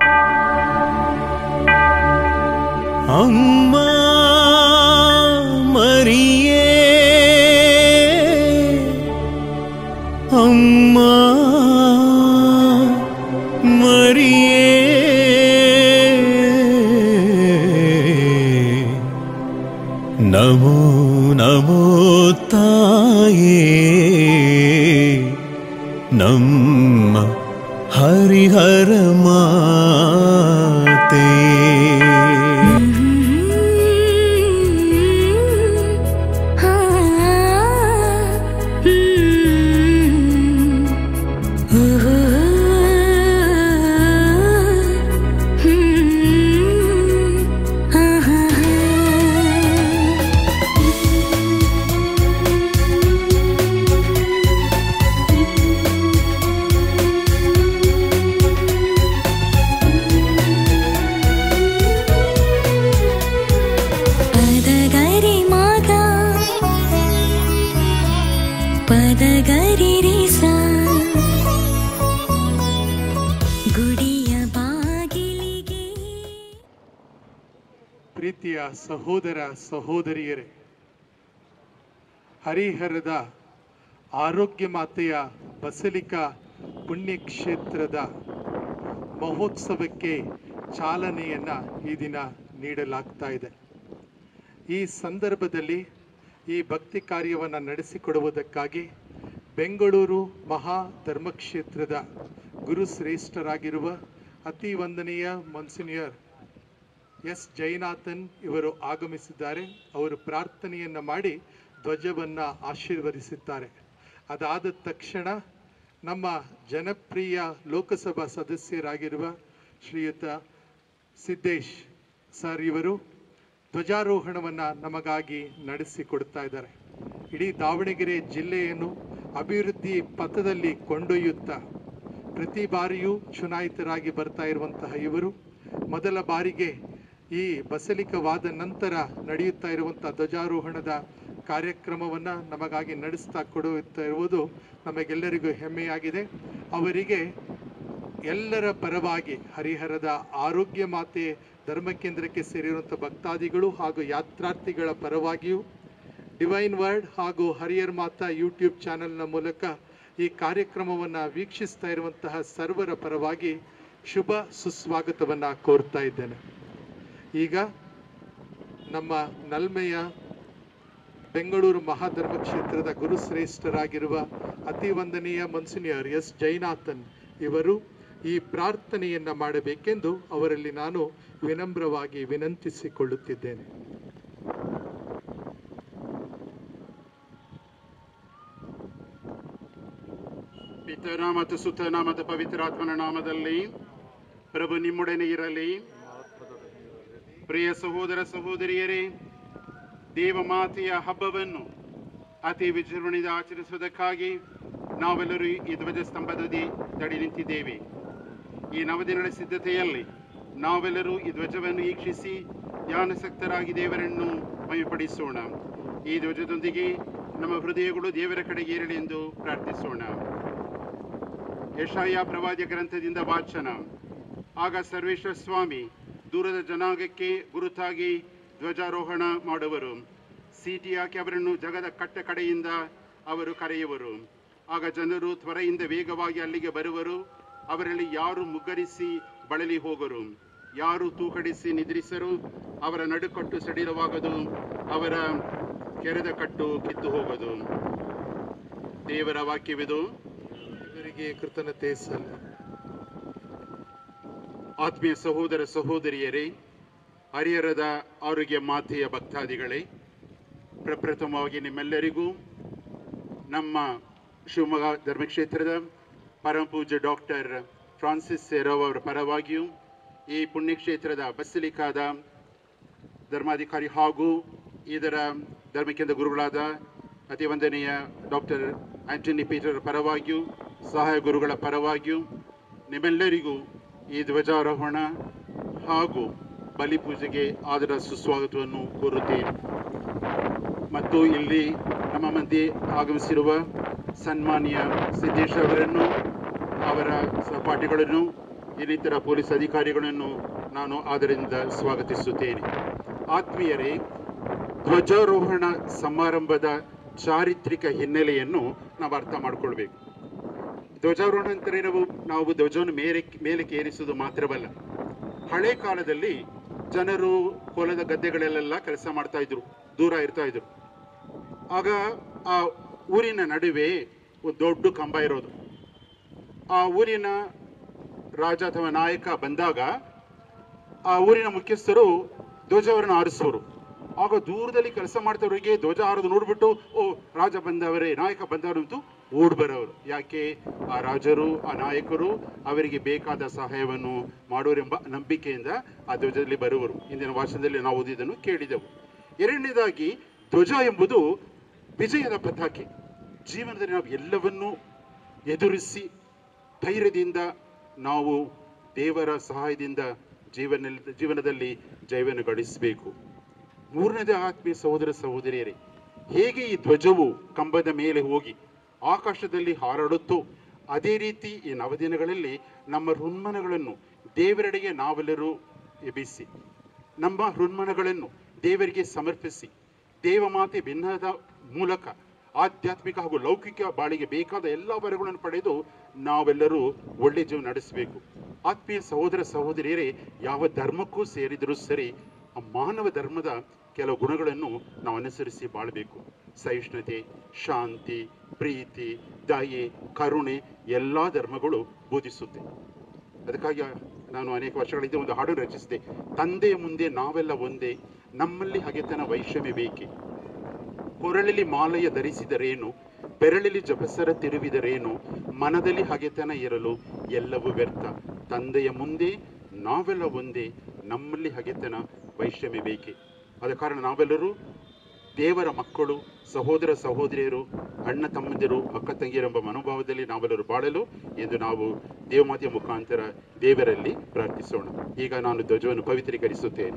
ಅಮ್ಮ ಮರಿಯೇ ಅಮ್ಮ ಮರಿಯೇ ನಮೋ ನಮೋ ತಾಯೇ ನಮ್ಮ ಹರಿಹರ ಮಾತೆ ಪದಗರಿ ಮಗ ಪದಗರಿ ರಿಸ ಗುಡಿಯ ಬಾಗಿಲಿಗೆ ಪ್ರೀತಿಯ ಸಹೋದರ ಸಹೋದರಿಯರೇ ಹರಿಹರದ ಆರೋಗ್ಯ ಮಾತೆಯ ಬಸಲಿಕಾ ಪುಣ್ಯಕ್ಷೇತ್ರದ ಮಹೋತ್ಸವಕ್ಕೆ ಚಾಲನೆಯನ್ನು ಈ ದಿನ ನೀಡಲಾಗ್ತಾ ಇದೆ ಈ ಸಂದರ್ಭದಲ್ಲಿ ಈ ಭಕ್ತಿ ಕಾರ್ಯವನ್ನು ನಡೆಸಿಕೊಡುವುದಕ್ಕಾಗಿ ಬೆಂಗಳೂರು ಮಹಾ ಧರ್ಮಕ್ಷೇತ್ರದ ಗುರುಶ್ರೇಷ್ಠರಾಗಿರುವ ಅತಿ ವಂದನೀಯ ಮನ್ಸಿನಿಯರ್ ಎಸ್ ಜೈನಾಥನ್ ಇವರು ಆಗಮಿಸಿದ್ದಾರೆ ಅವರು ಪ್ರಾರ್ಥನೆಯನ್ನು ಮಾಡಿ ಧ್ವಜವನ್ನು ಆಶೀರ್ವದಿಸುತ್ತಾರೆ ಅದಾದ ತಕ್ಷಣ ನಮ್ಮ ಜನಪ್ರಿಯ ಲೋಕಸಭಾ ಸದಸ್ಯರಾಗಿರುವ ಶ್ರೀಯುತ ಸಿದ್ದೇಶ್ ಸರ್ ಇವರು ಧ್ವಜಾರೋಹಣವನ್ನು ನಮಗಾಗಿ ನಡೆಸಿಕೊಡ್ತಾ ಇದ್ದಾರೆ ಇಡೀ ದಾವಣಗೆರೆ ಜಿಲ್ಲೆಯನ್ನು ಅಭಿವೃದ್ಧಿ ಪಥದಲ್ಲಿ ಕೊಂಡೊಯ್ಯುತ್ತಾ ಪ್ರತಿ ಬಾರಿಯೂ ಚುನಾಯಿತರಾಗಿ ಬರ್ತಾ ಇರುವಂತಹ ಇವರು ಮೊದಲ ಬಾರಿಗೆ ಈ ಬಸಲಿಕವಾದ ನಂತರ ನಡೆಯುತ್ತಾ ಇರುವಂಥ ಧ್ವಜಾರೋಹಣದ ಕಾರ್ಯಕ್ರಮವನ್ನು ನಮಗಾಗಿ ನಡೆಸ್ತಾ ಕೊಡುತ್ತಾ ಇರುವುದು ನಮಗೆಲ್ಲರಿಗೂ ಹೆಮ್ಮೆಯಾಗಿದೆ ಅವರಿಗೆ ಎಲ್ಲರ ಪರವಾಗಿ ಹರಿಹರದ ಆರೋಗ್ಯ ಮಾತೆ ಧರ್ಮ ಕೇಂದ್ರಕ್ಕೆ ಸೇರಿರುವಂಥ ಭಕ್ತಾದಿಗಳು ಹಾಗೂ ಯಾತ್ರಾರ್ಥಿಗಳ ಪರವಾಗಿಯೂ ಡಿವೈನ್ ವರ್ಡ್ ಹಾಗೂ ಹರಿಹರ್ ಮಾತಾ ಯೂಟ್ಯೂಬ್ ಚಾನೆಲ್ನ ಮೂಲಕ ಈ ಕಾರ್ಯಕ್ರಮವನ್ನು ವೀಕ್ಷಿಸ್ತಾ ಇರುವಂತಹ ಸರ್ವರ ಪರವಾಗಿ ಶುಭ ಸುಸ್ವಾಗತವನ್ನು ಕೋರ್ತಾ ಇದ್ದೇನೆ ಈಗ ನಮ್ಮ ನಲ್ಮೆಯ ಬೆಂಗಳೂರು ಮಹಾಧರ್ಮ ಕ್ಷೇತ್ರದ ಗುರುಶ್ರೇಷ್ಠರಾಗಿರುವ ಅತಿ ವಂದನೀಯ ಮನ್ಸಿನಿಯರ್ ಎಸ್ ಜೈನಾಥನ್ ಇವರು ಈ ಪ್ರಾರ್ಥನೆಯನ್ನ ಮಾಡಬೇಕೆಂದು ಅವರಲ್ಲಿ ನಾನು ವಿನಮ್ರವಾಗಿ ವಿನಂತಿಸಿಕೊಳ್ಳುತ್ತಿದ್ದೇನೆ ಪಿತನ ಮತ್ತು ಸುತನ ಮತ್ತು ಪವಿತ್ರಾತ್ಮನ ನಾಮದಲ್ಲಿ ಪ್ರಭು ನಿಮ್ಮೊಡನೆ ಇರಲಿ ಪ್ರಿಯ ಸಹೋದರ ಸಹೋದರಿಯರೇ ದೇವಮಾತೆಯ ಹಬ್ಬವನ್ನು ಅತಿ ವಿಜೃಂಭಣೆಯಿಂದ ಆಚರಿಸುವುದಕ್ಕಾಗಿ ನಾವೆಲ್ಲರೂ ಈ ಧ್ವಜ ಸ್ತಂಭದಲ್ಲಿ ತಡೆ ನಿಂತಿದ್ದೇವೆ ಈ ನವದಿನಗಳ ಸಿದ್ಧತೆಯಲ್ಲಿ ನಾವೆಲ್ಲರೂ ಈ ಧ್ವಜವನ್ನು ವೀಕ್ಷಿಸಿ ಧ್ಯಾನಸಕ್ತರಾಗಿ ದೇವರನ್ನು ಮಹಿಪಡಿಸೋಣ ಈ ಧ್ವಜದೊಂದಿಗೆ ನಮ್ಮ ಹೃದಯಗಳು ದೇವರ ಕಡೆಗೆ ಏರಲಿ ಎಂದು ಪ್ರಾರ್ಥಿಸೋಣ ಯಶಾಯ ಪ್ರವಾದ್ಯ ಗ್ರಂಥದಿಂದ ವಾಚನ ಆಗ ಸರ್ವೇಶ್ವರ ಸ್ವಾಮಿ ದೂರದ ಜನಾಂಗಕ್ಕೆ ಗುರುತಾಗಿ ಧ್ವಜಾರೋಹಣ ಮಾಡುವರು ಸೀಟಿ ಹಾಕಿ ಅವರನ್ನು ಜಗದ ಕಟ್ಟ ಕಡೆಯಿಂದ ಅವರು ಕರೆಯುವರು ಆಗ ಜನರು ತ್ವರೆಯಿಂದ ವೇಗವಾಗಿ ಅಲ್ಲಿಗೆ ಬರುವರು ಅವರಲ್ಲಿ ಯಾರು ಮುಗ್ಗರಿಸಿ ಬಳಲಿ ಹೋಗರು ಯಾರು ತೂಕಡಿಸಿ ನಿದ್ರಿಸರು ಅವರ ನಡುಕಟ್ಟು ಸಡಿಲವಾಗದು ಅವರ ಕೆರೆದ ಕಟ್ಟು ಕಿತ್ತು ಹೋಗದು ದೇವರ ವಾಕ್ಯವಿದು ಇವರಿಗೆ ಕೃತಜ್ಞತೆ ಸಲ್ಲ ಆತ್ಮೀಯ ಸಹೋದರ ಸಹೋದರಿಯರೇ ಹರಿಹರದ ಆರೋಗ್ಯ ಮಾತೆಯ ಭಕ್ತಾದಿಗಳೇ ಪ್ರಪ್ರಥಮವಾಗಿ ನಿಮ್ಮೆಲ್ಲರಿಗೂ ನಮ್ಮ ಶಿವಮೊಗ್ಗ ಧರ್ಮಕ್ಷೇತ್ರದ ಪರಮ ಪೂಜ್ಯ ಡಾಕ್ಟರ್ ಫ್ರಾನ್ಸಿಸ್ ಸೇರವ್ ಅವರ ಪರವಾಗಿಯೂ ಈ ಪುಣ್ಯಕ್ಷೇತ್ರದ ಬಸಲಿಕಾದ ಧರ್ಮಾಧಿಕಾರಿ ಹಾಗೂ ಇದರ ಧರ್ಮಕೇಂದ್ರ ಗುರುಗಳಾದ ಅತಿ ವಂದನೀಯ ಡಾಕ್ಟರ್ ಆಂಟನಿ ಪೀಟರ್ ಪರವಾಗಿಯೂ ಸಹಾಯ ಗುರುಗಳ ಪರವಾಗಿಯೂ ನಿಮ್ಮೆಲ್ಲರಿಗೂ ಈ ಧ್ವಜಾರೋಹಣ ಹಾಗೂ ಬಲಿಪೂಜೆಗೆ ಆದರ ಸುಸ್ವಾಗತವನ್ನು ಕೋರುತ್ತೇನೆ ಮತ್ತು ಇಲ್ಲಿ ನಮ್ಮ ಮಧ್ಯೆ ಆಗಮಿಸಿರುವ ಸನ್ಮಾನ್ಯ ಸಿದ್ದೇಶ್ ಅವರನ್ನು ಅವರ ಸಹಪಾಠಿಗಳನ್ನು ಇನ್ನಿತರ ಪೊಲೀಸ್ ಅಧಿಕಾರಿಗಳನ್ನು ನಾನು ಆದರಿಂದ ಸ್ವಾಗತಿಸುತ್ತೇನೆ ಆತ್ಮೀಯರೇ ಧ್ವಜಾರೋಹಣ ಸಮಾರಂಭದ ಚಾರಿತ್ರಿಕ ಹಿನ್ನೆಲೆಯನ್ನು ನಾವು ಅರ್ಥ ಮಾಡ್ಕೊಳ್ಬೇಕು ಧ್ವಜಾರೋಹಣ ಅಂದರೆ ನಾವು ನಾವು ಧ್ವಜವನ್ನು ಮೇಲೆ ಮೇಲಕ್ಕೆ ಏರಿಸುವುದು ಮಾತ್ರವಲ್ಲ ಹಳೆ ಕಾಲದಲ್ಲಿ ಜನರು ಹೊಲದ ಗದ್ದೆಗಳಲ್ಲೆಲ್ಲ ಕೆಲಸ ಮಾಡ್ತಾ ಇದ್ರು ದೂರ ಇರ್ತಾ ಇದ್ರು ಆಗ ಆ ಊರಿನ ನಡುವೆ ಒಂದು ದೊಡ್ಡ ಕಂಬ ಇರೋದು ಆ ಊರಿನ ರಾಜ ಅಥವಾ ನಾಯಕ ಬಂದಾಗ ಆ ಊರಿನ ಮುಖ್ಯಸ್ಥರು ಧ್ವಜವನ್ನು ಹಾರಿಸುವರು ಆಗ ದೂರದಲ್ಲಿ ಕೆಲಸ ಮಾಡ್ತವರಿಗೆ ಧ್ವಜ ಹಾರೋದು ನೋಡ್ಬಿಟ್ಟು ಓ ರಾಜ ಬಂದವರೇ ನಾಯಕ ಬಂದವರು ಅಂತೂ ಓಡ್ ಬರೋರು ಯಾಕೆ ಆ ರಾಜರು ಆ ನಾಯಕರು ಅವರಿಗೆ ಬೇಕಾದ ಸಹಾಯವನ್ನು ಮಾಡೋರೆಂಬ ನಂಬಿಕೆಯಿಂದ ಆ ಧ್ವಜದಲ್ಲಿ ಬರುವರು ಇಂದಿನ ಭಾಷಣದಲ್ಲಿ ನಾವು ಓದಿದ್ದನ್ನು ಕೇಳಿದೆವು ಎರಡನೇದಾಗಿ ಧ್ವಜ ಎಂಬುದು ವಿಜಯದ ಪತಾಕೆ ಜೀವನದಲ್ಲಿ ನಾವು ಎಲ್ಲವನ್ನೂ ಎದುರಿಸಿ ಧೈರ್ಯದಿಂದ ನಾವು ದೇವರ ಸಹಾಯದಿಂದ ಜೀವನ ಜೀವನದಲ್ಲಿ ಜಯವನ್ನು ಗಳಿಸಬೇಕು ಮೂರನೇದೇ ಆತ್ಮೀಯ ಸಹೋದರ ಸಹೋದರಿಯರೇ ಹೇಗೆ ಈ ಧ್ವಜವು ಕಂಬದ ಮೇಲೆ ಹೋಗಿ ಆಕಾಶದಲ್ಲಿ ಹಾರಾಡುತ್ತೋ ಅದೇ ರೀತಿ ಈ ನವದಿನಗಳಲ್ಲಿ ನಮ್ಮ ಹೃನ್ಮನಗಳನ್ನು ದೇವರೆಡೆಗೆ ನಾವೆಲ್ಲರೂ ಎಬ್ಬಿಸಿ ನಮ್ಮ ಹೃನ್ಮನಗಳನ್ನು ದೇವರಿಗೆ ಸಮರ್ಪಿಸಿ ದೇವಮಾತೆ ಭಿನ್ನದ ಮೂಲಕ ಆಧ್ಯಾತ್ಮಿಕ ಹಾಗೂ ಲೌಕಿಕ ಬಾಳಿಗೆ ಬೇಕಾದ ಎಲ್ಲ ವರಗಳನ್ನು ಪಡೆದು ನಾವೆಲ್ಲರೂ ಒಳ್ಳೆ ಜೀವನ ನಡೆಸಬೇಕು ಆತ್ಮೀಯ ಸಹೋದರ ಸಹೋದರಿಯರೇ ಯಾವ ಧರ್ಮಕ್ಕೂ ಸೇರಿದರೂ ಸರಿ ಆ ಮಾನವ ಧರ್ಮದ ಕೆಲವು ಗುಣಗಳನ್ನು ನಾವು ಅನುಸರಿಸಿ ಬಾಳಬೇಕು ಸಹಿಷ್ಣುತೆ ಶಾಂತಿ ಪ್ರೀತಿ ದಯೆ ಕರುಣೆ ಎಲ್ಲ ಧರ್ಮಗಳು ಬೋಧಿಸುತ್ತೆ ಅದಕ್ಕಾಗಿ ನಾನು ಅನೇಕ ವರ್ಷಗಳ ಹಿಂದೆ ಒಂದು ಹಾಡು ರಚಿಸಿದೆ ತಂದೆಯ ಮುಂದೆ ನಾವೆಲ್ಲ ಒಂದೇ ನಮ್ಮಲ್ಲಿ ಹಗೆತನ ವೈಷಮ್ಯ ಬೇಕೆ ಕೊರಳಲ್ಲಿ ಮಾಲೆಯ ಧರಿಸಿದರೇನು ಬೆರಳಲ್ಲಿ ಜಪಸರ ತಿರುವಿದರೇನು ಮನದಲ್ಲಿ ಹಗೆತನ ಇರಲು ಎಲ್ಲವೂ ವ್ಯರ್ಥ ತಂದೆಯ ಮುಂದೆ ನಾವೆಲ್ಲ ಒಂದೇ ನಮ್ಮಲ್ಲಿ ಹಗೆತನ ವೈಷಮ್ಯ ಬೇಕೆ ಆದ ಕಾರಣ ನಾವೆಲ್ಲರೂ ದೇವರ ಮಕ್ಕಳು ಸಹೋದರ ಸಹೋದರಿಯರು ಅಣ್ಣ ತಮ್ಮಂದಿರು ಅಕ್ಕ ತಂಗಿಯರೆಂಬ ಮನೋಭಾವದಲ್ಲಿ ನಾವೆಲ್ಲರೂ ಬಾಳಲು ಎಂದು ನಾವು ದೇವಮಾತೆಯ ಮುಖಾಂತರ ದೇವರಲ್ಲಿ ಪ್ರಾರ್ಥಿಸೋಣ ಈಗ ನಾನು ಧ್ವಜವನ್ನು ಪವಿತ್ರೀಕರಿಸುತ್ತೇನೆ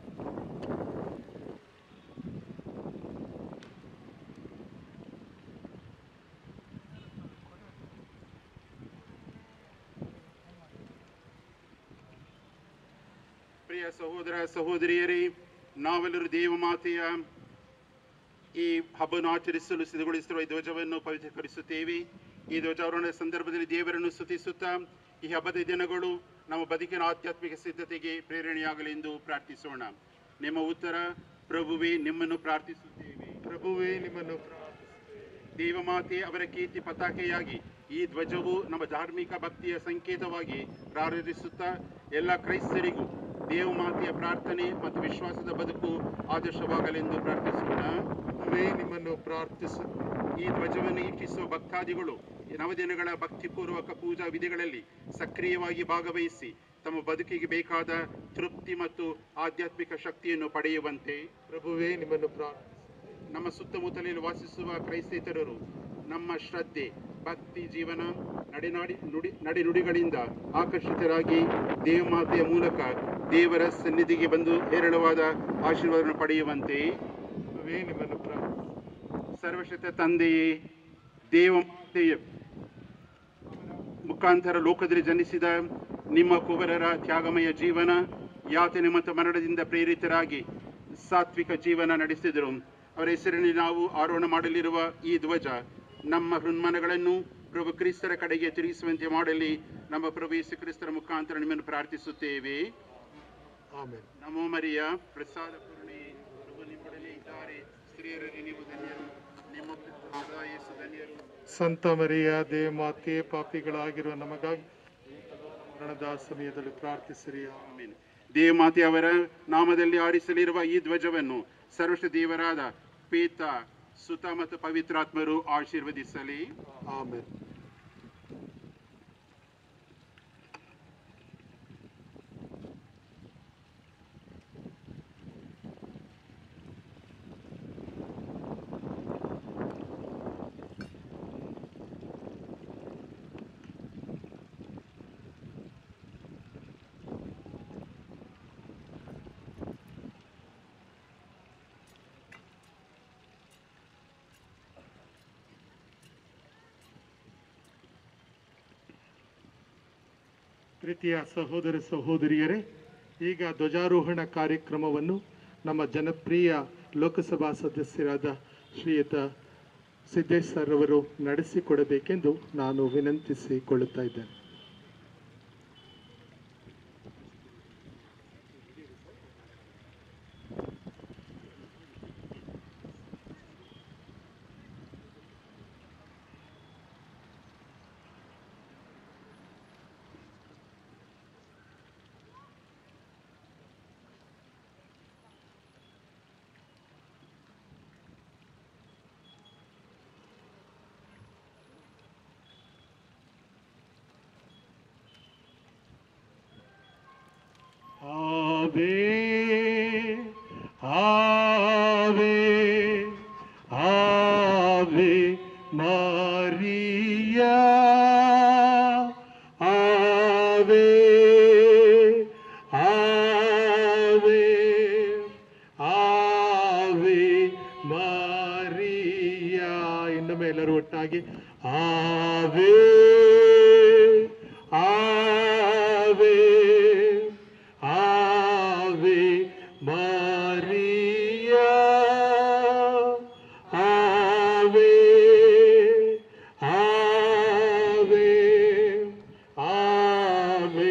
ಪ್ರಿಯ ಸಹೋದರ ಸಹೋದರಿಯರೇ ನಾವೆಲ್ಲರೂ ದೇವಮಾತೆಯ ಈ ಹಬ್ಬವನ್ನು ಆಚರಿಸಲು ಸಿದ್ಧಗೊಳಿಸಿರುವ ಈ ಧ್ವಜವನ್ನು ಪವಿತ್ರೀಕರಿಸುತ್ತೇವೆ ಈ ಧ್ವಜಾರೋಹಣದ ಸಂದರ್ಭದಲ್ಲಿ ದೇವರನ್ನು ಸ್ತುತಿಸುತ್ತಾ ಈ ಹಬ್ಬದ ದಿನಗಳು ನಮ್ಮ ಬದುಕಿನ ಆಧ್ಯಾತ್ಮಿಕ ಸಿದ್ಧತೆಗೆ ಪ್ರೇರಣೆಯಾಗಲಿ ಎಂದು ಪ್ರಾರ್ಥಿಸೋಣ ನಿಮ್ಮ ಉತ್ತರ ಪ್ರಭುವೇ ನಿಮ್ಮನ್ನು ಪ್ರಾರ್ಥಿಸುತ್ತೇವೆ ಪ್ರಭುವೇ ನಿಮ್ಮನ್ನು ದೇವಮಾತೆ ಅವರ ಕೀರ್ತಿ ಪತಾಕೆಯಾಗಿ ಈ ಧ್ವಜವು ನಮ್ಮ ಧಾರ್ಮಿಕ ಭಕ್ತಿಯ ಸಂಕೇತವಾಗಿ ಪ್ರಾರಂಭಿಸುತ್ತಾ ಎಲ್ಲ ಕ್ರೈಸ್ತರಿಗೂ ದೇವಮಾತೆಯ ಪ್ರಾರ್ಥನೆ ಮತ್ತು ವಿಶ್ವಾಸದ ಬದುಕು ಆದರ್ಶವಾಗಲೆಂದು ಪ್ರಾರ್ಥಿಸೋಣ ಪ್ರಭುವೇ ನಿಮ್ಮನ್ನು ಪ್ರಾರ್ಥಿಸು ಈ ಧ್ವಜವನ್ನು ಇಟ್ಟಿಸುವ ಭಕ್ತಾದಿಗಳು ಈ ನವದಿನಗಳ ಭಕ್ತಿಪೂರ್ವಕ ಪೂಜಾ ವಿಧಿಗಳಲ್ಲಿ ಸಕ್ರಿಯವಾಗಿ ಭಾಗವಹಿಸಿ ತಮ್ಮ ಬದುಕಿಗೆ ಬೇಕಾದ ತೃಪ್ತಿ ಮತ್ತು ಆಧ್ಯಾತ್ಮಿಕ ಶಕ್ತಿಯನ್ನು ಪಡೆಯುವಂತೆ ಪ್ರಭುವೇ ನಿಮ್ಮನ್ನು ಪ್ರಾರ್ಥಿಸು ನಮ್ಮ ಸುತ್ತಮುತ್ತಲಲ್ಲಿ ವಾಸಿಸುವ ಕ್ರೈಸ್ತೇತರರು ನಮ್ಮ ಶ್ರದ್ಧೆ ಭಕ್ತಿ ಜೀವನ ನಡೆನಾಡಿ ನುಡಿ ನಡೆನುಡಿಗಳಿಂದ ಆಕರ್ಷಿತರಾಗಿ ದೇವಮಾತೆಯ ಮೂಲಕ ದೇವರ ಸನ್ನಿಧಿಗೆ ಬಂದು ಹೇರಳವಾದ ಆಶೀರ್ವಾದವನ್ನು ಪಡೆಯುವಂತೆ ಪ್ರಭುವೇ ನಿಮ್ಮನ್ನು ಪ್ರಾರ್ಥಿಸು ಸರ್ವಶಕ್ತ ತಂದೆಯೇ ದೇವಮಾತೆಯ ಮುಖಾಂತರ ಲೋಕದಲ್ಲಿ ಜನಿಸಿದ ನಿಮ್ಮ ಕುವರರ ತ್ಯಾಗಮಯ ಜೀವನ ಯಾತನೆ ಮತ್ತು ಮರಣದಿಂದ ಪ್ರೇರಿತರಾಗಿ ಸಾತ್ವಿಕ ಜೀವನ ನಡೆಸಿದರು ಅವರ ಹೆಸರಿನಲ್ಲಿ ನಾವು ಆರೋಹಣ ಮಾಡಲಿರುವ ಈ ಧ್ವಜ ನಮ್ಮ ಹೃನ್ಮನಗಳನ್ನು ಪ್ರಭು ಕ್ರಿಸ್ತರ ಕಡೆಗೆ ತಿರುಗಿಸುವಂತೆ ಮಾಡಲಿ ನಮ್ಮ ಪ್ರಭು ಯೇಸು ಕ್ರಿಸ್ತರ ಮುಖಾಂತರ ನಿಮ್ಮನ್ನು ಪ್ರಾರ್ಥಿಸುತ್ತೇವೆ ಆಮೇಲೆ ನಮೋ ಮರಿಯ ಪ್ರಸಾದ ಪೂರ್ಣಿ ಪ್ರಭು ನಿಮ್ಮೊಡನೆ ಇದ್ದಾರೆ ಸ್ತ್ರೀಯರಲ್ಲಿ ನೀವು ಧನ್ಯರು ನಿಮ್ಮ ಪುತ್ರನಾದ ಯೇಸು ಧನ್ಯರು ಸಂತ ಮರಿಯ ದೇವಮಾತೆ ಪಾಪಿಗಳಾಗಿರುವ ನಮಗಾಗಿ ಮರಣದ ಸಮಯದಲ್ಲಿ ಪ್ರಾರ್ಥಿಸಿರಿ ಆಮೇನ್. ದೇವಮಾತೆ ಅವರ ನಾಮದಲ್ಲಿ ಆರಿಸಲಿರುವ ಈ ಧ್ವಜವನ್ನು ಸರ್ವಶ್ರ ದೇವರಾದ ಪೇತ ಸುತ ಮತ್ತು ಪವಿತ್ರಾತ್ಮರು ಆಶೀರ್ವದಿಸಲಿ ಆಮೇಲೆ ಪ್ರೀತಿಯ ಸಹೋದರ ಸಹೋದರಿಯರೇ ಈಗ ಧ್ವಜಾರೋಹಣ ಕಾರ್ಯಕ್ರಮವನ್ನು ನಮ್ಮ ಜನಪ್ರಿಯ ಲೋಕಸಭಾ ಸದಸ್ಯರಾದ ಶ್ರೀಯುತ ಸಿದ್ದೇಶ್ ಸರ್ ಅವರು ನಡೆಸಿಕೊಡಬೇಕೆಂದು ನಾನು ವಿನಂತಿಸಿಕೊಳ್ಳುತ್ತಾ ಇದ್ದೇನೆ Ave, Ave, Ave Maria. Ave, Ave, Ave Maria. ಇನ್ನೊಮ್ಮೆ ಎಲ್ಲರೂ ಒಟ್ಟಾಗಿ ಆವೆ ಆವೆ ಆವೆ ಮಾರಿಯಾ ಆವೆ ಆವೆ ಆವೆ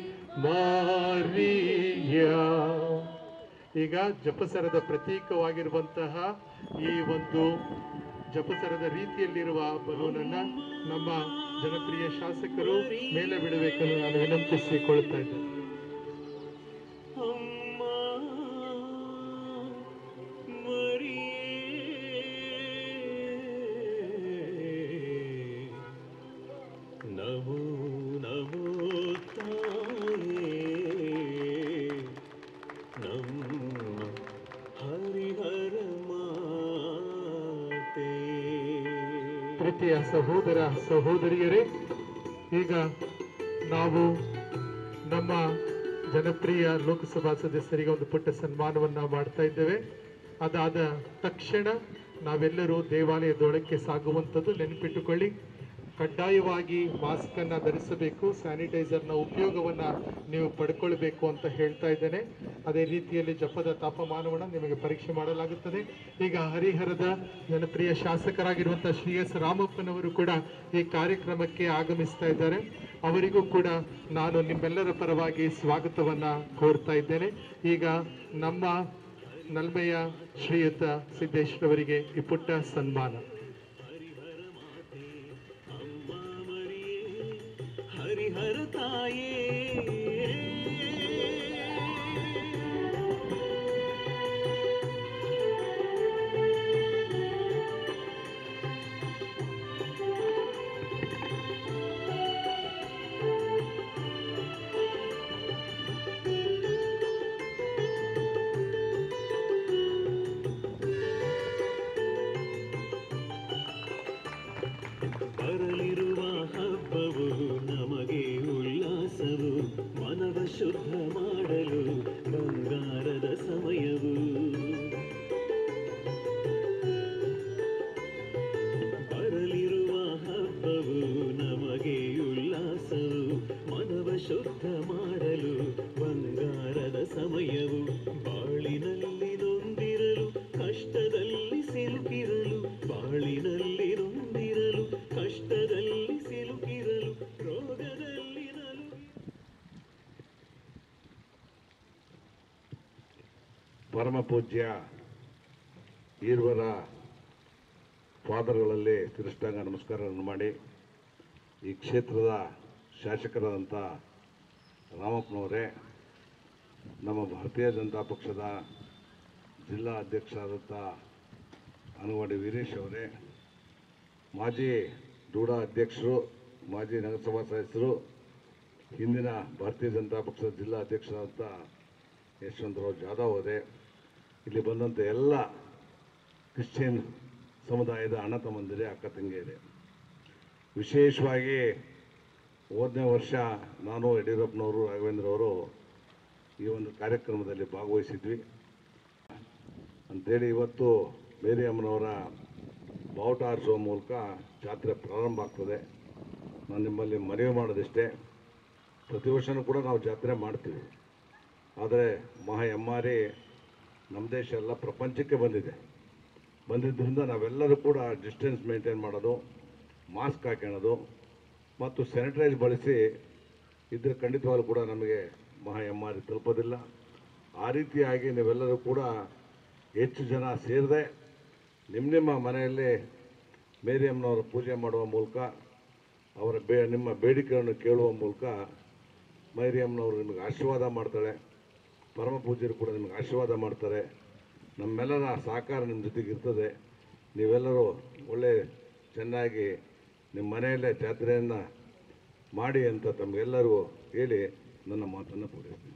ಮಾರಿಯಾ ಈಗ ಜಪಸರದ ಪ್ರತೀಕವಾಗಿರುವಂತಹ ಈ ಒಂದು ಜಪಸರದ ರೀತಿಯಲ್ಲಿರುವ ಬಲೂನನ್ನ ನಮ್ಮ ಜನಪ್ರಿಯ ಶಾಸಕರು ಮೇಲೆ ಬಿಡಬೇಕೆಂದು ನಾನು ವಿನಂತಿಸಿಕೊಳ್ತಾ ಇದ್ದೇನೆ ಅಮ್ಮ ಮರಿಯೇ ನಮೋ ನಮೋ ತಾಯೇ ನಮ್ಮ ಹರಿಹರ ಮಾತೆ ಪ್ರೀತಿಯ ಸಹೋದರ ಸಹೋದರಿಯರೇ ಈಗ ನಾವು ನಮ್ಮ ಜನಪ್ರಿಯ ಲೋಕಸಭಾ ಸದಸ್ಯರಿಗೆ ಒಂದು ಪುಟ್ಟ ಸನ್ಮಾನವನ್ನ ಮಾಡ್ತಾ ಇದ್ದೇವೆ ಅದಾದ ತಕ್ಷಣ ನಾವೆಲ್ಲರೂ ದೇವಾಲಯದೊಳಕ್ಕೆ ಸಾಗುವಂಥದ್ದು ನೆನಪಿಟ್ಟುಕೊಳ್ಳಿ ಕಡ್ಡಾಯವಾಗಿ ಮಾಸ್ಕ್ ಅನ್ನ ಧರಿಸಬೇಕು ಸ್ಯಾನಿಟೈಸರ್ನ ಉಪಯೋಗವನ್ನ ನೀವು ಪಡ್ಕೊಳ್ಬೇಕು ಅಂತ ಹೇಳ್ತಾ ಇದ್ದೇನೆ ಅದೇ ರೀತಿಯಲ್ಲಿ ಜಪದ ತಾಪಮಾನವನ್ನು ನಿಮಗೆ ಪರೀಕ್ಷೆ ಮಾಡಲಾಗುತ್ತದೆ ಈಗ ಹರಿಹರದ ಜನಪ್ರಿಯ ಶಾಸಕರಾಗಿರುವಂತಹ ಶ್ರೀ ಎಸ್ ರಾಮಪ್ಪನವರು ಕೂಡ ಈ ಕಾರ್ಯಕ್ರಮಕ್ಕೆ ಆಗಮಿಸ್ತಾ ಇದ್ದಾರೆ ಅವರಿಗೂ ಕೂಡ ನಾನು ನಿಮ್ಮೆಲ್ಲರ ಪರವಾಗಿ ಸ್ವಾಗತವನ್ನ ಕೋರ್ತಾ ಇದ್ದೇನೆ ಈಗ ನಮ್ಮ ನಲ್ಮೆಯ ಶ್ರೀಯುತ ಸಿದ್ದೇಶ್ವರವರಿಗೆ ಈ ಪುಟ್ಟ ಸನ್ಮಾನ ಅಮ್ಮ ಮರಿಯೇ ಹರಿಹರ ತಾಯೇ ಬರಲಿರುವ ಹಬ್ಬವು ನಮಗೆ ಉಲ್ಲಾಸವು ಮನವ ಶುದ್ಧ ಮಾಡಲು ಬಂಗಾರದ ಸಮಯವು ಬರಲಿರುವ ಹಬ್ಬವು ನಮಗೆ ಉಲ್ಲಾಸವು ಮನವ ಶುದ್ಧ ಮಾಡಲು ಬಂಗಾರದ ಸಮಯವು ಬಾಳಿನಲ್ಲಿ ನೊಂದಿರಲು ಕಷ್ಟದಲ್ಲಿ ಸಿಲುಕಿರಲು ಬಾಳಿನಲ್ಲಿ ನೊಂದಿರಲು ಕಷ್ಟದಲ್ಲಿ ಸಿಲುಕಿರಲು ರೋಗದಲ್ಲಿ ನಲುಗಿ ಪರಮ ಪೂಜ್ಯ ಈರ್ವರ ಪಾದಗಳಲ್ಲಿ ತಿರುಷ್ಟಾಂಗ ನಮಸ್ಕಾರವನ್ನು ಮಾಡಿ ಈ ಕ್ಷೇತ್ರದ ಶಾಸಕರಾದಂಥ ರಾಮಪ್ಪನವರೇ ನಮ್ಮ ಭಾರತೀಯ ಜನತಾ ಪಕ್ಷದ ಜಿಲ್ಲಾ ಅಧ್ಯಕ್ಷರಾದಂಥ ಅಂಗನವಾಡಿ ವೀರೇಶ್ ಅವರೇ ಮಾಜಿ ಡೂಡಾ ಅಧ್ಯಕ್ಷರು ಮಾಜಿ ನಗರಸಭಾ ಸದಸ್ಯರು ಹಿಂದಿನ ಭಾರತೀಯ ಜನತಾ ಪಕ್ಷದ ಜಿಲ್ಲಾ ಅಧ್ಯಕ್ಷರಾದಂಥ ಯಶವಂತರಾವ್ ಜಾಧವ್ ಅವರೇ ಇಲ್ಲಿ ಬಂದಂಥ ಎಲ್ಲ ಕ್ರಿಶ್ಚಿಯನ್ ಸಮುದಾಯದ ಅಣ್ಣ ತಮ್ಮಂದಿರೇ ಅಕ್ಕ ತಂಗಿಯರೇ ವಿಶೇಷವಾಗಿ ಹೋದನೇ ವರ್ಷ ನಾನು ಯಡಿಯೂರಪ್ಪನವರು ರಾಘವೇಂದ್ರ ಅವರು ಈ ಒಂದು ಕಾರ್ಯಕ್ರಮದಲ್ಲಿ ಭಾಗವಹಿಸಿದ್ವಿ ಅಂಥೇಳಿ ಇವತ್ತು ಮೇರಿ ಅಮ್ಮನವರ ಬಾವುಟ ಆರಿಸುವ ಮೂಲಕ ಜಾತ್ರೆ ಪ್ರಾರಂಭ ಆಗ್ತದೆ ನಾನು ನಿಮ್ಮಲ್ಲಿ ಮನವಿ ಮಾಡೋದಿಷ್ಟೇ ಪ್ರತಿ ವರ್ಷವೂ ಕೂಡ ನಾವು ಜಾತ್ರೆ ಮಾಡ್ತೀವಿ ಆದರೆ ಮಹಾ ಎಮ್ಮಾರಿ ನಮ್ಮ ದೇಶ ಎಲ್ಲ ಪ್ರಪಂಚಕ್ಕೆ ಬಂದಿದೆ ಬಂದಿದ್ದರಿಂದ ನಾವೆಲ್ಲರೂ ಕೂಡ ಡಿಸ್ಟೆನ್ಸ್ ಮೇಂಟೈನ್ ಮಾಡೋದು ಮಾಸ್ಕ್ ಹಾಕೊಳ್ಳೋದು ಮತ್ತು ಸ್ಯಾನಿಟೈಸ್ ಬಳಸಿ ಇದ್ರೆ ಖಂಡಿತವಾಗ್ಲೂ ಕೂಡ ನಮಗೆ ಮಹಾ ಎಮ್ಮಾರಿ ತಲುಪೋದಿಲ್ಲ ಆ ರೀತಿಯಾಗಿ ನೀವೆಲ್ಲರೂ ಕೂಡ ಹೆಚ್ಚು ಜನ ಸೇರದೆ ನಿಮ್ಮ ನಿಮ್ಮ ಮನೆಯಲ್ಲಿ ಮೇರಿಯಮ್ಮನವರ ಪೂಜೆ ಮಾಡುವ ಮೂಲಕ ಅವರ ಬೇ ನಿಮ್ಮ ಬೇಡಿಕೆಯನ್ನು ಕೇಳುವ ಮೂಲಕ ಮೇರಿಯಮ್ಮನವರು ನಿಮಗೆ ಆಶೀರ್ವಾದ ಮಾಡ್ತಾಳೆ ಪರಮ ಪೂಜ್ಯರು ಕೂಡ ನಿಮಗೆ ಆಶೀರ್ವಾದ ಮಾಡ್ತಾರೆ ನಮ್ಮೆಲ್ಲರ ಸಹಕಾರ ನಿಮ್ಮ ಜೊತೆಗೆ ಇರ್ತದೆ ನೀವೆಲ್ಲರೂ ಒಳ್ಳೆ ಚೆನ್ನಾಗಿ ನಿಮ್ಮ ಮನೆಯಲ್ಲೇ ಜಾತ್ರೆಯನ್ನು ಮಾಡಿ ಅಂತ ತಮಗೆಲ್ಲರಿಗೂ ಹೇಳಿ ನನ್ನ ಮಾತನ್ನು ಪೂರೈಸ್ತೀನಿ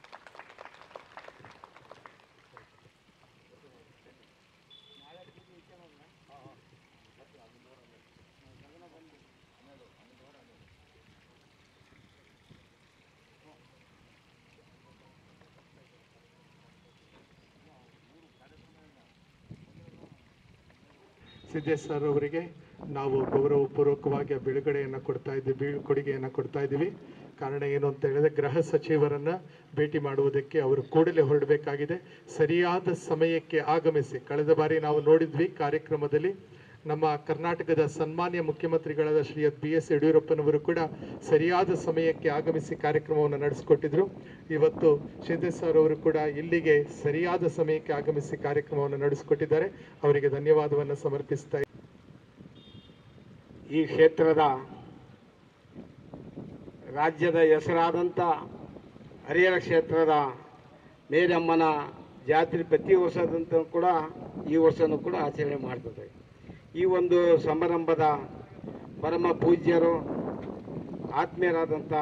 ಸಿದ್ದೇಶ್ ಸರ್ ಅವರಿಗೆ ನಾವು ಗೌರವಪೂರ್ವಕವಾಗಿ ಆ ಬಿಡುಗಡೆಯನ್ನು ಕೊಡ್ತಾ ಇದ್ದೀವಿ ಬೀಳ್ಕೊಡುಗೆಯನ್ನು ಕೊಡ್ತಾ ಇದ್ದೀವಿ ಕಾರಣ ಏನು ಅಂತ ಹೇಳಿದ್ರೆ ಗೃಹ ಸಚಿವರನ್ನ ಭೇಟಿ ಮಾಡುವುದಕ್ಕೆ ಅವರು ಕೂಡಲೇ ಹೊರಡಬೇಕಾಗಿದೆ ಸರಿಯಾದ ಸಮಯಕ್ಕೆ ಆಗಮಿಸಿ ಕಳೆದ ಬಾರಿ ನಾವು ನೋಡಿದ್ವಿ ಕಾರ್ಯಕ್ರಮದಲ್ಲಿ ನಮ್ಮ ಕರ್ನಾಟಕದ ಸನ್ಮಾನ್ಯ ಮುಖ್ಯಮಂತ್ರಿಗಳಾದ ಶ್ರೀ ಬಿ ಎಸ್ ಯಡಿಯೂರಪ್ಪನವರು ಕೂಡ ಸರಿಯಾದ ಸಮಯಕ್ಕೆ ಆಗಮಿಸಿ ಕಾರ್ಯಕ್ರಮವನ್ನು ನಡೆಸಿಕೊಟ್ಟಿದ್ರು ಇವತ್ತು ಶಿಂದೆ ಸರ್ ಅವರು ಕೂಡ ಇಲ್ಲಿಗೆ ಸರಿಯಾದ ಸಮಯಕ್ಕೆ ಆಗಮಿಸಿ ಕಾರ್ಯಕ್ರಮವನ್ನು ನಡೆಸಿಕೊಟ್ಟಿದ್ದಾರೆ ಅವರಿಗೆ ಧನ್ಯವಾದವನ್ನು ಸಮರ್ಪಿಸ್ತಾ ಈ ಕ್ಷೇತ್ರದ ರಾಜ್ಯದ ಹೆಸರಾದಂಥ ಹರಿಹರ ಕ್ಷೇತ್ರದ ಮೇರಮ್ಮನ ಜಾತ್ರೆ ಪ್ರತಿ ವರ್ಷದಂತ ಕೂಡ ಈ ವರ್ಷನೂ ಕೂಡ ಆಚರಣೆ ಮಾಡ್ತದೆ ಈ ಒಂದು ಸಮಾರಂಭದ ಪರಮ ಪೂಜ್ಯರು ಆತ್ಮೀಯರಾದಂಥ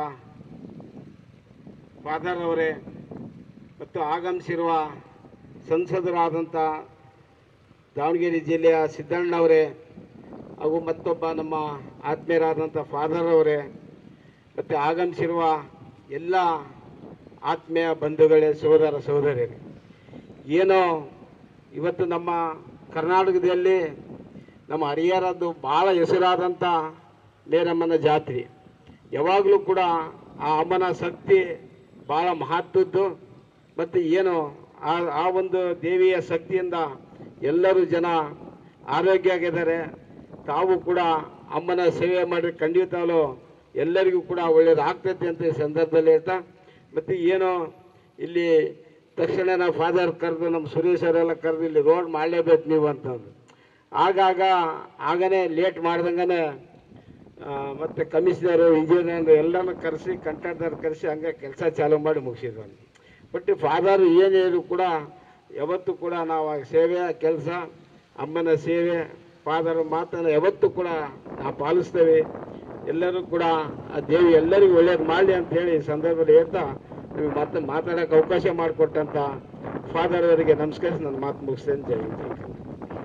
ಫಾದರ್ ಅವರೇ ಮತ್ತು ಆಗಮಿಸಿರುವ ಸಂಸದರಾದಂಥ ದಾವಣಗೆರೆ ಜಿಲ್ಲೆಯ ಸಿದ್ದಣ್ಣವರೇ ಹಾಗೂ ಮತ್ತೊಬ್ಬ ನಮ್ಮ ಆತ್ಮೀಯರಾದಂಥ ಫಾದರ್ ಅವರೇ ಮತ್ತು ಆಗಮಿಸಿರುವ ಎಲ್ಲ ಆತ್ಮೀಯ ಬಂಧುಗಳೇ ಸೋದರ ಸಹೋದರಿಯರೇ ಏನೋ ಇವತ್ತು ನಮ್ಮ ಕರ್ನಾಟಕದಲ್ಲಿ ನಮ್ಮ ಹರಿಹರದ್ದು ಭಾಳ ಹೆಸರಾದಂಥ ಮೇರಮ್ಮನ ಜಾತ್ರೆ ಯಾವಾಗಲೂ ಕೂಡ ಆ ಅಮ್ಮನ ಶಕ್ತಿ ಭಾಳ ಮಹತ್ವದ್ದು ಮತ್ತು ಏನು ಆ ಆ ಒಂದು ದೇವಿಯ ಶಕ್ತಿಯಿಂದ ಎಲ್ಲರೂ ಜನ ಆರೋಗ್ಯ ಆಗಿದ್ದಾರೆ ತಾವು ಕೂಡ ಅಮ್ಮನ ಸೇವೆ ಮಾಡಿ ಖಂಡಿತವೂ ಎಲ್ಲರಿಗೂ ಕೂಡ ಒಳ್ಳೇದು ಆಗ್ತೈತೆ ಅಂತ ಈ ಸಂದರ್ಭದಲ್ಲಿ ಹೇಳ್ತಾ ಮತ್ತು ಏನು ಇಲ್ಲಿ ತಕ್ಷಣ ನಾವು ಫಾದರ್ ಕರೆದು ನಮ್ಮ ಸುರೇಶ್ ಅವರೆಲ್ಲ ಕರೆದು ಇಲ್ಲಿ ರೋಡ್ ಮಾಡಲೇಬೇಕು ನೀವು ಅಂತಂದು ಆಗಾಗ ಆಗನೇ ಲೇಟ್ ಮಾಡ್ದಂಗೆ ಮತ್ತು ಕಮಿಷನರು ಇಂಜಿನಿಯರ್ ಎಲ್ಲನೂ ಕರೆಸಿ ಕಂಟ್ರಾಕ್ಟರ್ ಕರೆಸಿ ಹಂಗೆ ಕೆಲಸ ಚಾಲೂ ಮಾಡಿ ಮುಗಿಸಿದ್ರು ಬಟ್ ಫಾದರ್ ಏನೇನು ಕೂಡ ಯಾವತ್ತೂ ಕೂಡ ನಾವು ಆ ಸೇವೆ ಕೆಲಸ ಅಮ್ಮನ ಸೇವೆ ಫಾದರ್ ಮಾತನ್ನು ಯಾವತ್ತೂ ಕೂಡ ನಾವು ಪಾಲಿಸ್ತೇವೆ ಎಲ್ಲರೂ ಕೂಡ ಆ ದೇವಿ ಎಲ್ಲರಿಗೂ ಒಳ್ಳೇದು ಮಾಡಲಿ ಅಂತ ಹೇಳಿ ಈ ಸಂದರ್ಭದಲ್ಲಿ ಹೇಳ್ತಾ ನಿಮಗೆ ಮತ್ತೆ ಮಾತಾಡೋಕೆ ಅವಕಾಶ ಮಾಡಿಕೊಟ್ಟಂಥ ಫಾದರ್ ಅವರಿಗೆ ನಮಸ್ಕರಿಸಿ ನನ್ನ ಮಾತು ಮುಗಿಸ್ತೇನೆ ಜೈ ಹಿಂದ್, ಜೈ ಕನ್ನಡ.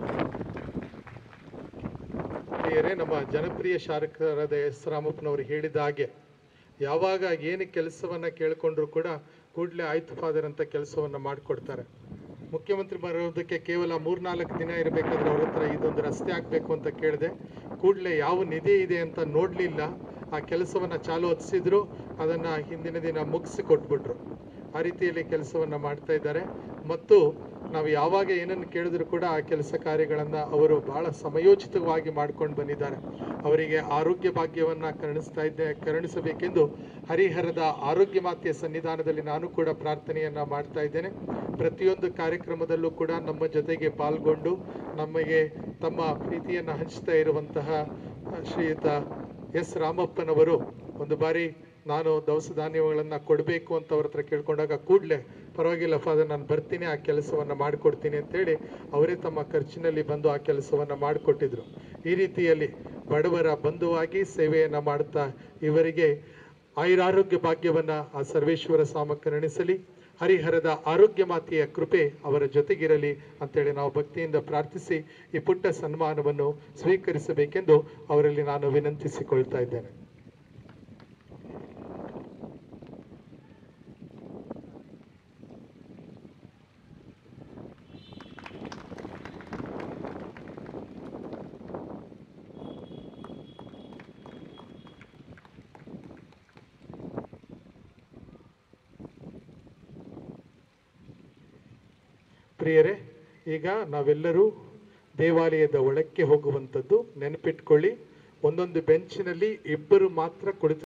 ಪ್ರಿಯರೇ ನಮ್ಮ ಜನಪ್ರಿಯ ಶಾಸಕರಾದ ಎಸ್ ರಾಮಪ್ಪನವರು ಹೇಳಿದ ಹಾಗೆ ಯಾವಾಗ ಏನು ಕೆಲಸವನ್ನ ಕೇಳಿಕೊಂಡ್ರು ಕೂಡ ಕೂಡಲೇ ಆಯ್ತು ಫಾದರ್ ಅಂತ ಕೆಲಸವನ್ನ ಮಾಡಿಕೊಡ್ತಾರೆ ಮುಖ್ಯಮಂತ್ರಿ ಬರೋದಕ್ಕೆ ಕೇವಲ ಮೂರ್ನಾಲ್ಕು ದಿನ ಇರಬೇಕಾದ್ರೆ ಅವ್ರ ಹತ್ರ ಇದೊಂದು ರಸ್ತೆ ಆಗಬೇಕು ಅಂತ ಕೇಳಿದೆ ಕೂಡಲೇ ಯಾವ ನಿಧಿ ಇದೆ ಅಂತ ನೋಡಲಿಲ್ಲ ಆ ಕೆಲಸವನ್ನ ಚಾಲು ಹೊತ್ತಿಸಿದ್ರು ಅದನ್ನ ಹಿಂದಿನ ದಿನ ಮುಗಿಸಿ ಕೊಟ್ಬಿಟ್ರು ಆ ರೀತಿಯಲ್ಲಿ ಕೆಲಸವನ್ನ ಮಾಡ್ತಾ ಇದ್ದಾರೆ ಮತ್ತು ನಾವು ಯಾವಾಗ ಏನನ್ನು ಕೇಳಿದ್ರು ಕೂಡ ಆ ಕೆಲಸ ಕಾರ್ಯಗಳನ್ನ ಅವರು ಬಹಳ ಸಮಯೋಚಿತವಾಗಿ ಮಾಡ್ಕೊಂಡು ಬಂದಿದ್ದಾರೆ ಅವರಿಗೆ ಆರೋಗ್ಯ ಭಾಗ್ಯವನ್ನ ಕರುಣಿಸ್ತಾ ಇದ್ದೆ ಕರುಣಿಸಬೇಕೆಂದು ಹರಿಹರದ ಆರೋಗ್ಯ ಮಾತೆಯ ಸನ್ನಿಧಾನದಲ್ಲಿ ನಾನು ಕೂಡ ಪ್ರಾರ್ಥನೆಯನ್ನ ಮಾಡ್ತಾ ಇದ್ದೇನೆ ಪ್ರತಿಯೊಂದು ಕಾರ್ಯಕ್ರಮದಲ್ಲೂ ಕೂಡ ನಮ್ಮ ಜೊತೆಗೆ ಪಾಲ್ಗೊಂಡು ನಮಗೆ ತಮ್ಮ ಪ್ರೀತಿಯನ್ನ ಹಂಚ್ತಾ ಇರುವಂತಹ ಶ್ರೀಯುತ ಎಸ್ ರಾಮಪ್ಪನವರು ಒಂದು ಬಾರಿ ನಾನು ದವಸ ಧಾನ್ಯಗಳನ್ನು ಕೊಡಬೇಕು ಅಂತ ಅವ್ರ ಹತ್ರ ಕೇಳ್ಕೊಂಡಾಗ ಕೂಡಲೇ ಪರವಾಗಿಲ್ಲ ಫಾದರ್ ನಾನು ಬರ್ತೀನಿ ಆ ಕೆಲಸವನ್ನು ಮಾಡಿಕೊಡ್ತೀನಿ ಅಂತೇಳಿ ಅವರೇ ತಮ್ಮ ಖರ್ಚಿನಲ್ಲಿ ಬಂದು ಆ ಕೆಲಸವನ್ನು ಮಾಡಿಕೊಟ್ಟಿದ್ರು ಈ ರೀತಿಯಲ್ಲಿ ಬಡವರ ಬಂಧುವಾಗಿ ಸೇವೆಯನ್ನು ಮಾಡ್ತಾ ಇವರಿಗೆ ಆಯುರಾರೋಗ್ಯ ಭಾಗ್ಯವನ್ನ ಆ ಸರ್ವೇಶ್ವರ ಸಾಮ ಕರುಣಿಸಲಿ ಹರಿಹರದ ಆರೋಗ್ಯ ಮಾತೆಯ ಕೃಪೆ ಅವರ ಜೊತೆಗಿರಲಿ ಅಂತೇಳಿ ನಾವು ಭಕ್ತಿಯಿಂದ ಪ್ರಾರ್ಥಿಸಿ ಈ ಪುಟ್ಟ ಸನ್ಮಾನವನ್ನು ಸ್ವೀಕರಿಸಬೇಕೆಂದು ಅವರಲ್ಲಿ ನಾನು ವಿನಂತಿಸಿಕೊಳ್ತಾ ಇದ್ದೇನೆ ಪ್ರಿಯರೇ ಈಗ ನಾವೆಲ್ಲರೂ ದೇವಾಲಯದ ಒಳಕ್ಕೆ ಹೋಗುವಂಥದ್ದು ನೆನಪಿಟ್ಕೊಳ್ಳಿ ಒಂದೊಂದು ಬೆಂಚಿನಲ್ಲಿ ಇಬ್ಬರು ಮಾತ್ರ ಕುಳಿತು